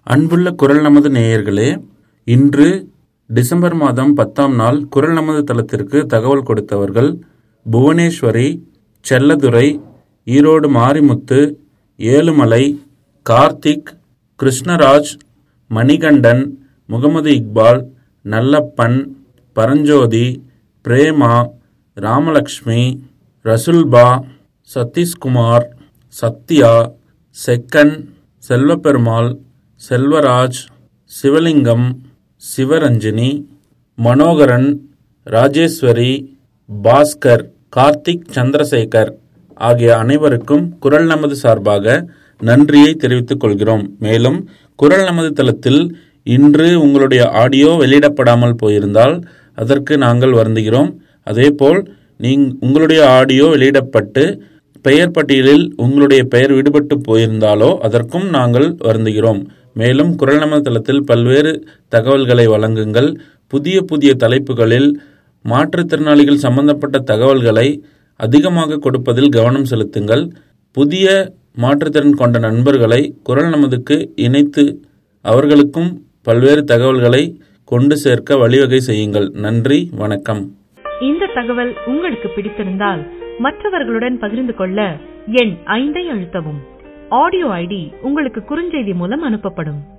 அன்புள்ள குரல் நமது நேயர்களே இன்று டிசம்பர் மாதம் பத்தாம் நாள் குரல் நமது தளத்திற்கு தகவல் கொடுத்தவர்கள் புவனேஸ்வரி செல்லதுரை ஈரோடு மாரிமுத்து ஏழுமலை கார்த்திக் கிருஷ்ணராஜ் மணிகண்டன் முகமது இக்பால் நல்லப்பன் பரஞ்சோதி பிரேமா ராமலக்ஷ்மி ரசுல்பா சதீஷ்குமார் சத்யா செக்கன் செல்வபெருமாள் செல்வராஜ் சிவலிங்கம் சிவரஞ்சினி மனோகரன் ராஜேஸ்வரி பாஸ்கர் கார்த்திக் சந்திரசேகர் ஆகிய அனைவருக்கும் குரல் நமது சார்பாக நன்றியை தெரிவித்துக் கொள்கிறோம் மேலும் குரல் நமது தளத்தில் இன்று உங்களுடைய ஆடியோ வெளியிடப்படாமல் போயிருந்தால் அதற்கு நாங்கள் வருந்துகிறோம் அதேபோல் நீங் உங்களுடைய ஆடியோ வெளியிடப்பட்டு பெயர் பட்டியலில் உங்களுடைய பெயர் விடுபட்டு போயிருந்தாலோ அதற்கும் நாங்கள் வருந்துகிறோம் மேலும் குரல் நமது தளத்தில் பல்வேறு தகவல்களை வழங்குங்கள் புதிய புதிய தலைப்புகளில் மாற்றுத்திறனாளிகள் சம்பந்தப்பட்ட தகவல்களை அதிகமாக கொடுப்பதில் கவனம் செலுத்துங்கள் புதிய மாற்றுத்திறன் கொண்ட நண்பர்களை குரல் நமதுக்கு இணைத்து அவர்களுக்கும் பல்வேறு தகவல்களை கொண்டு சேர்க்க வழிவகை செய்யுங்கள் நன்றி வணக்கம் இந்த தகவல் உங்களுக்கு பிடித்திருந்தால் மற்றவர்களுடன் பகிர்ந்து கொள்ள எண் ஐந்தை அழுத்தவும் ஆடியோ ஐடி உங்களுக்கு குறுஞ்செய்தி மூலம் அனுப்பப்படும்